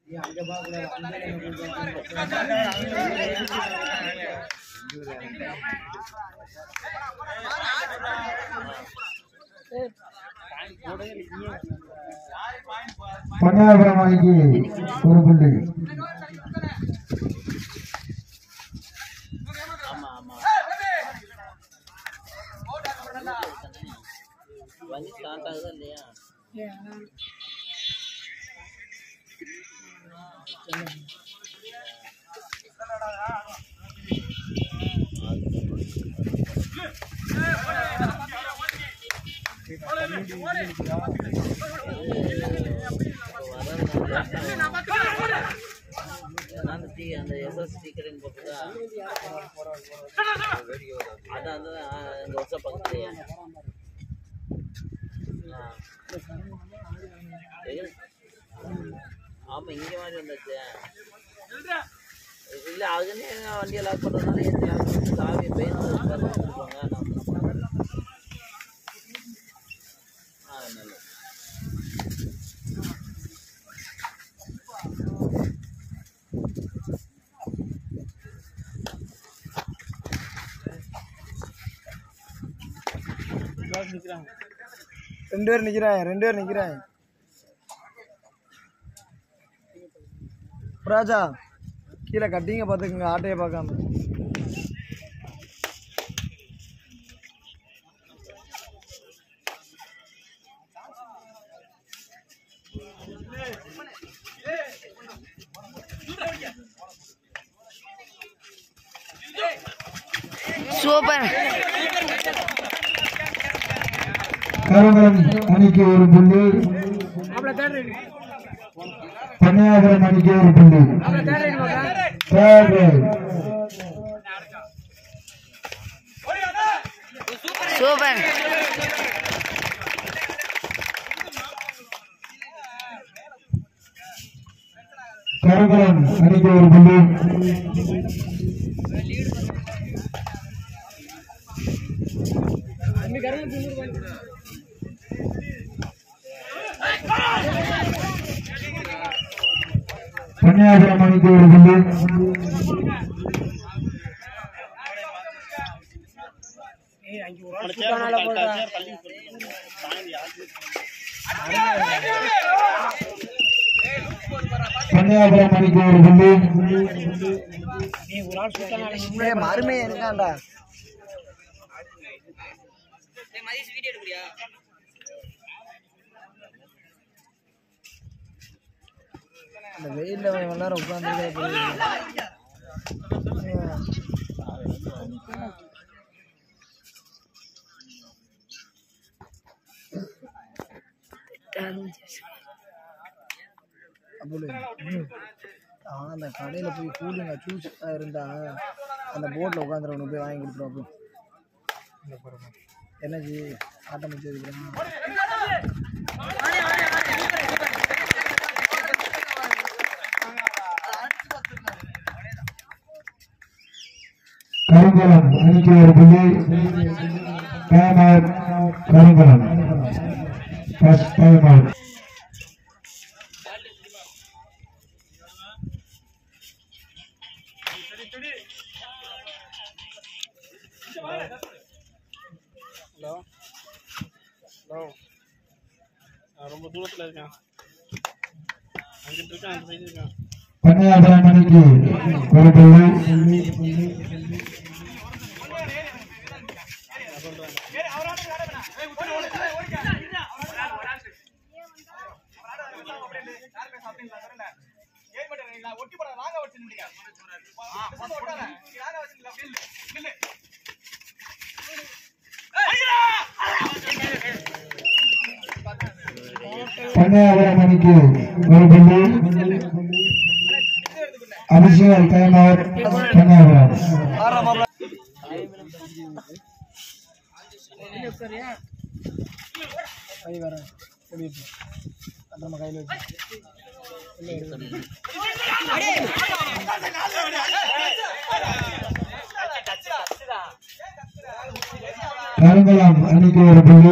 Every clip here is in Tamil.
பன்னாபுரம் அணிக்கு ஒரு புள்ளி ஆமா ஆமா வந்து ஸ்டார்ட் ஆகுதா இல்லையா அந்த டீ அந்த எஸ்எஸ் டிக்கெட் போட்டுதா அதான் அதான் எங்கள் வருஷம் பக்கத்துலையே ஆ. எங்க- ஆமா இங்க மாதிரி வந்தாச்சு இல்ல அதுன்னு வண்டியை லாக் பண்றதுனால ஏற்றி லாக் பண்ணி சாவி பெயின் கொடுப்பாங்க ஆ நல்லது ரெண்டு பேர் நிக்கிறாங்க ரெண்டு பேர் நிக்கிறாங்க ராஜா கீழே கட்டிங்க பார்த்துக்குங்க ஆட்டையை பார்க்காம சூப்பர் கரம்பலம் அணிக்கு ஒரு புள்ளி பன்னாபுரம் அணிக்கு ஒரு புள்ளி Third right. சூப்பர் கரம்பலம் அணிக்கு ஒரு புள்ளி பன்னாபுரம் அணிக்கு ஒரு புள்ளி பன்னாபுரம் அணிக்கு ஒரு புள்ளி ஏய், மருமையை இருக்கான்டா அந்த வெயில்ல கொஞ்ச நேரம் உட்காந்து அப்படி ஆ அந்த கடையில் போய் கூலிங்க ஜூஸ் இருந்தா அந்த போட்டில் உட்காந்துருவனு போய் வாங்கி கொடுத்துருவோம் என்னஜி ஆட்டம் முடிச்சு வைக்கிறேன் கருங்கலம் அணிக்கு ஒரு புள்ளி timer Karungalam first timer hello hello நான் ரொம்ப தூரத்தில் இருக்கேன் அங்கிட்டு இருக்கேன் அந்த சைடு இருக்கேன் பன்னாபுரம் அணிக்கு ஒரு புள்ளி பன்னாபுரம் அணிக்கு ஒரு புள்ளி அபிஷேக் டைமர் பன்னாபுரம் கை வரேன் சொல்லிட்டு நம்ம கையில் வச்சு கருங்கலம் அணிக்கு ஒரு புள்ளி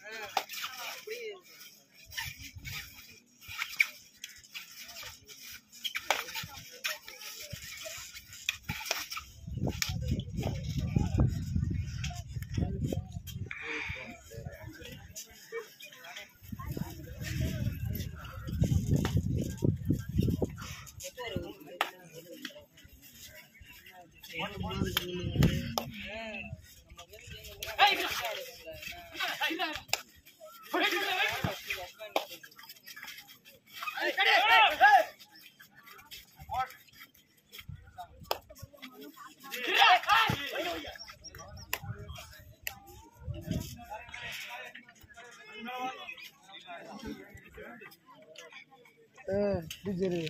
டீச்சரு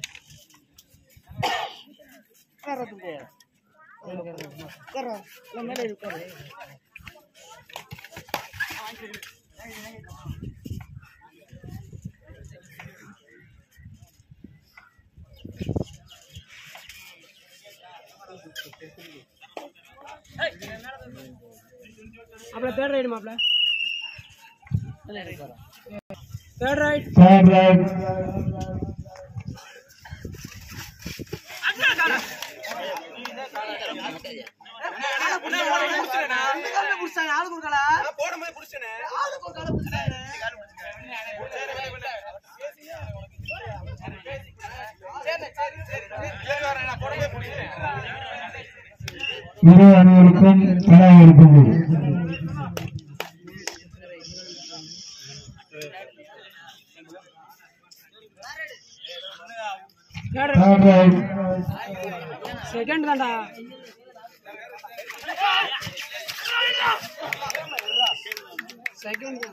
மாப்பிள்ள தேர்ட் ரைடு மாப்பிள்ள தேர்ட் ரைட் தேர்ட் ரைட் இரு அணிகளுக்கும் தலா ஒரு புள்ளி தேர்ட் தேர்ட் ரைட் செகண்ட் தான்டா செகண்ட்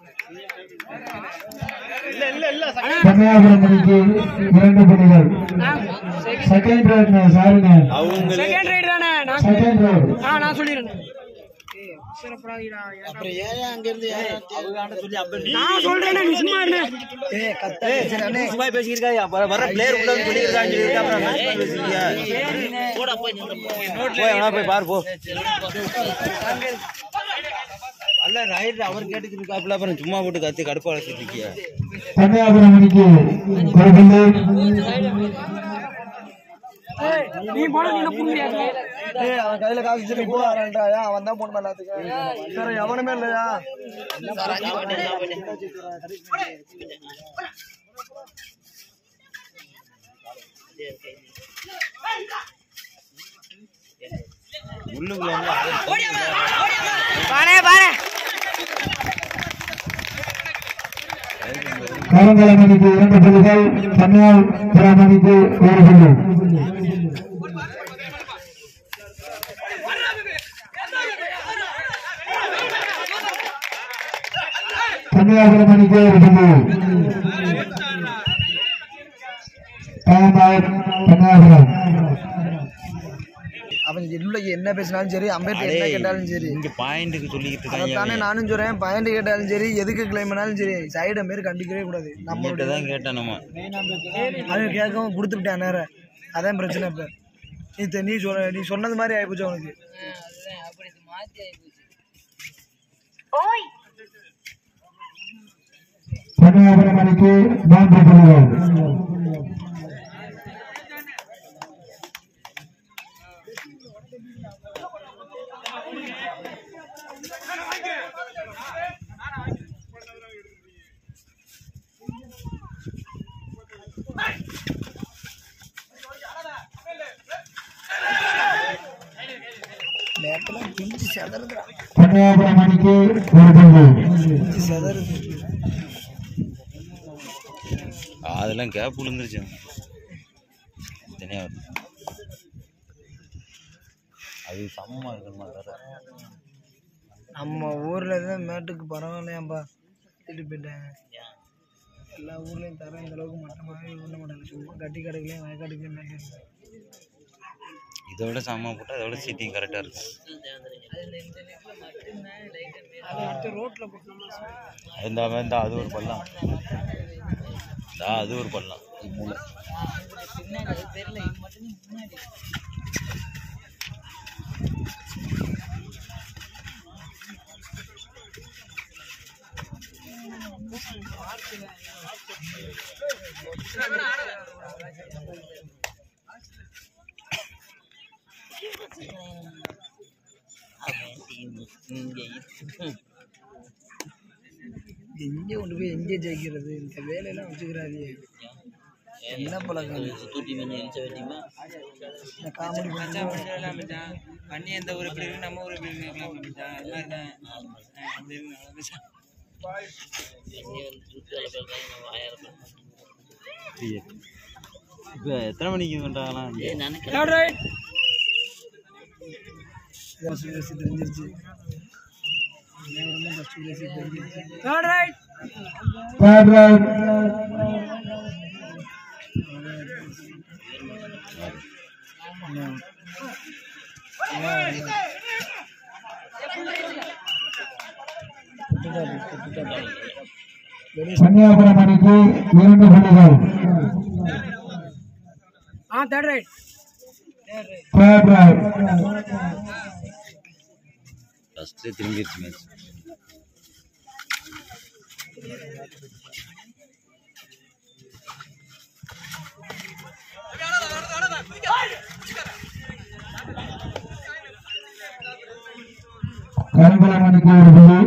கன்னியாகுமரி மணிக்கு இரண்டு புள்ளிகள் செகண்ட் ரைட் சாரிங்க செகண்ட் ரைடு தானே நான் செகண்ட் ரைட் ஆ நான் சொல்லிடுறேன் சிறப்படாதீடா அப்புறம் ஏன் அங்க இருந்து நான் சொல்றேன் நீ சும்மா இருங்க ஏ கத்தானே சும்மா பேசிக்கிருக்காங்க வர பிளேயர் கூட சொல்லியிருக்காங்க சொல்லிட்டு அப்புறம் மேட்ச் பேசுறீங்க போடா போய் நின்று போய் வேணா போய் பாரு போ அல்ல ரைட் அவர் கேட்டுக்கிட்டு இருக்காப்புல அப்புறம் சும்மா போட்டு கத்தி கடுப்பா வளர்த்துட்டு இருக்கியா கன்னியாகுமரி மணிக்கு ஒரு புள்ளி நீ போட நீ புரிய முடியாது ஏய் அவன் கையில காசு வச்சு போ வரேன்டா ஏன் அவன் தான் போன் எல்லாத்துக்கும் வேற எவனுமே இல்லையா சார் அஞ்சு பாட்டு எல்லா பாட்டு உள்ளுக்குள்ள வந்து பாரு பாரு கருங்கல மணிக்கு இரண்டு புள்ளிகள் கன்னியாகுமரி மணிக்கு ஒரு புள்ளி கன்னியாகுமரி மணிக்கு ஒரு புள்ளி டைம் அவுட் கன்னியாகுமரி அவன் உள்ள என்ன பேசினாலும் சரி அம்பேத்கர் என்ன கேட்டாலும் சரி இங்க பாயிண்ட்டுக்கு சொல்லிக்கிட்டு அதைத்தானே இருக்காங்க நானும் சொல்றேன் பயந்து கேட்டாலும் சரி எதுக்கு கிளைம் பண்ணாலும் சரி சைட மாரி கண்டிக்கவே கூடாது நம்மகிட்ட நம்மளோட தான் கேட்டேன் நம்ம அவன் கேட்கவும் கொடுத்து விட்டான் நேரம் அதான் பிரச்சனை இப்ப நீ தெ- நீ சொன்ன நீ சொன்னது மாதிரி ஆயிப்போச்சு அவனுக்கு அப்படி மாத்தி ஆயிப்போச்சு கன்னியாகுமரி மணிக்கு மூன்று புள்ளிகள் நேரத்துல பிஞ்சு செதறுதுடா கன்னியாகுமரி மணிக்கு ஒரு புள்ளி பிஞ்சு செதறுது அதெல்லாம் கேப் விழுந்துருச்சு தனியா வருது. அது சமமா இருக்கணுமா தர நம்ம ஊர்ல தான் மேட்டுக்கு பரவாயில்லையாம்பா திட்டு போயிட்டாங்க எல்லா ஊர்லயும் தர இந்த அளவுக்கு மட்டமாவே பண்ண மாட்டாங்க சும்மா கட்டி கடைகளையும் வயக்காட்டுக்களையும் மேய்க்கிறது இதை விட சமமா போட்டா அதை விட சீட்டிங் கரெக்டா இருக்கும் அது அடுத்து ரோட்ல போட்டோம்னா இந்த இந்த அது ஒரு பள்ளம் இந்தா அது ஒரு பள்ளம் இது மூளை பின்னாடி அது தெரியல இது மட்டும் முன்னாடி எங்கே கொண்டு போய் எங்கே ஜெயிக்கிறது இந்த வேலையெல்லாம் வச்சுக்கிறாரு என்ன பழக்கம் தூட்டி மீன் இழிச்ச வெட்டியுமா இந்த காமெடி பண்ணா பண்ணி எந்த ஊர் எப்படி இருக்கு நம்ம ஊர் எப்படி இருக்கலாம் மச்சான் அது மாதிரி தான் அப்படி இருக்கு மச்சான் எண்ணி வந்து தூக்கி வேலை பார்த்தாங்க நம்ம ஆயிரம் பேர் இப்போ எத்தனை மணிக்கு பண்ணுறாங்களா ஏ நினைக்கிறேன் தேர்ட் ரைட் ஃபஸ்ட்டு பேசி தெரிஞ்சிருச்சு என்னோட ஃபஸ்ட்டு பேசி தெரிஞ்சிருச்சு third raid third raid Kanyakumari அணிக்கு இரண்டு புள்ளிகள் ஆ third raid third raid first திரும்பிடுச்சு மேட்ச் கருங்குளம் அணிக்கு ஒரு புள்ளி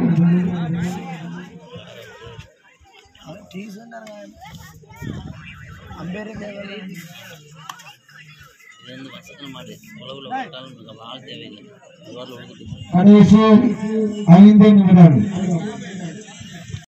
அவன் டீசெண்டாக அம்பேரே தேவையில்லை இது வந்து வசக்கன மாடு உழவுல போட்டாலும் நமக்கு ஆள் தேவையில்லை ஒரு வாரம் உழுதுட்டு கடைசி ஐந்து நிமிடம்